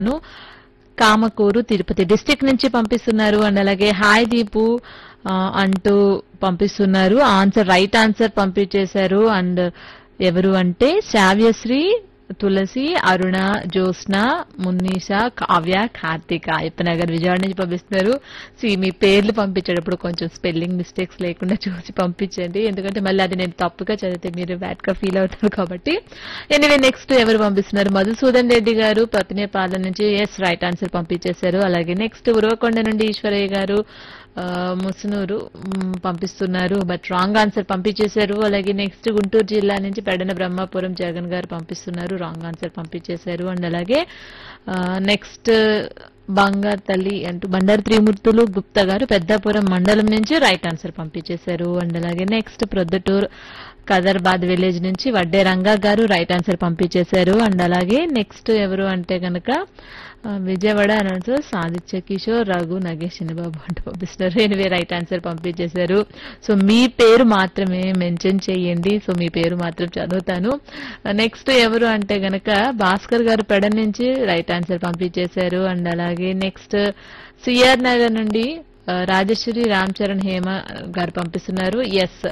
ను కామకూరు తిరుపతి డిస్టిక్ నుంచి పంపిస్తున్నారు అండ్ అలాగే హాయ్ దీపు ఆ, అంటూ పంపిస్తున్నారు ఆన్సర్ రైట్ ఆన్సర్ పంపించేశారు అండ్ ఎవరు అంటే శ్రావ్యశ్రీ తులసి అరుణ జ్యోత్స్న మున్నీష కావ్య కార్తిక అయ్యప్పనగర్ విజయవాడ నుంచి పంపిస్తున్నారు సి మీ పేర్లు పంపించేటప్పుడు కొంచెం స్పెల్లింగ్ మిస్టేక్స్ లేకుండా చూసి పంపించండి ఎందుకంటే మళ్ళీ అది నేను తప్పుగా చదివితే మీరు బ్యాడ్ గా ఫీల్ అవుతారు కాబట్టి ఎనివే నెక్స్ట్ ఎవరు పంపిస్తున్నారు మధుసూదన్ రెడ్డి గారు ప్రతినేపాలెం నుంచి ఎస్ రైట్ ఆన్సర్ పంపించేశారు అలాగే నెక్స్ట్ ఉరవకొండ నుండి ఈశ్వరయ్య గారు ఆ, ముసునూరు మ్, పంపిస్తున్నారు బట్ రాంగ్ ఆన్సర్ పంపించేశారు అలాగే నెక్స్ట్ గుంటూరు జిల్లా నుంచి పెడన బ్రహ్మాపురం జగన్ గారు పంపిస్తున్నారు రాంగ్ ఆన్సర్ పంపించేశారు అండ్ అలాగే నెక్స్ట్ బంగారు తల్లి అంటూ బండారు త్రిమూర్తులు గుప్తా గారు పెద్దాపురం మండలం నుంచి రైట్ ఆన్సర్ పంపించేశారు అండ్ అలాగే నెక్స్ట్ ప్రొద్దుటూరు కదర్బాద్ విలేజ్ నుంచి వడ్డే రంగా గారు రైట్ ఆన్సర్ పంపించేశారు అండ్ అలాగే నెక్స్ట్ ఎవరు అంటే గనక ఆ, విజయవాడ అనౌన్సర్ సాదిత్య కిషోర్ రఘు నగేష్ చిన్నబాబు అంటూ పంపిస్తున్నారు ఎనివే రైట్ ఆన్సర్ పంపించేశారు సో మీ పేరు మాత్రమే మెన్షన్ చేయండి సో మీ పేరు మాత్రం చదువుతాను నెక్స్ట్ ఎవరు అంటే గనక భాస్కర్ గారు పెడ నుంచి రైట్ ఆన్సర్ పంపించేశారు అండ్ అలాగే నెక్స్ట్ సిఆర్ నగర్ నుండి ఆ, రాజేశ్వరి రామ్ చరణ్ హేమ గారు పంపిస్తున్నారు ఎస్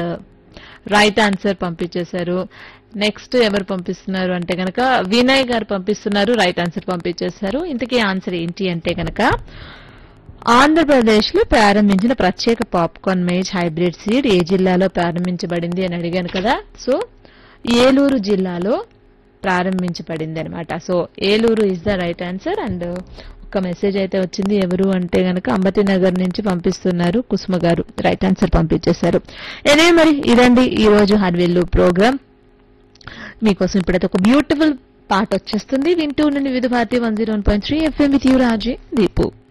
రైట్ ఆన్సర్ పంపించేశారు నెక్స్ట్ ఎవరు పంపిస్తున్నారు అంటే గనక వినయ్ గారు పంపిస్తున్నారు రైట్ ఆన్సర్ పంపించేశారు ఇంతకీ ఆన్సర్ ఏంటి అంటే గనక ఆంధ్రప్రదేశ్ లో ప్రారంభించిన ప్రత్యేక పాప్కార్న్ మేజ్ హైబ్రిడ్ సీడ్ ఏ జిల్లాలో ప్రారంభించబడింది అని అడిగాను కదా సో ఏలూరు జిల్లాలో ప్రారంభించబడింది అనమాట so Eluru is the right answer and ఒక మెసేజ్ అయితే వచ్చింది ఎవరు అంటే గనక అంబతి నగర్ నుంచి పంపిస్తున్నారు కుసుమ గారు రైట్ ఆన్సర్ పంపించేశారు ఎనే మరి ఇదండి ఈ రోజు హర్విల్లు ప్రోగ్రామ్ మీకోసం ఇప్పుడైతే ఒక బ్యూటిఫుల్ పాట వచ్చేస్తుంది వింటూ ఉండండి Vividh Bharati one zero one point three FM with you Raji Deepu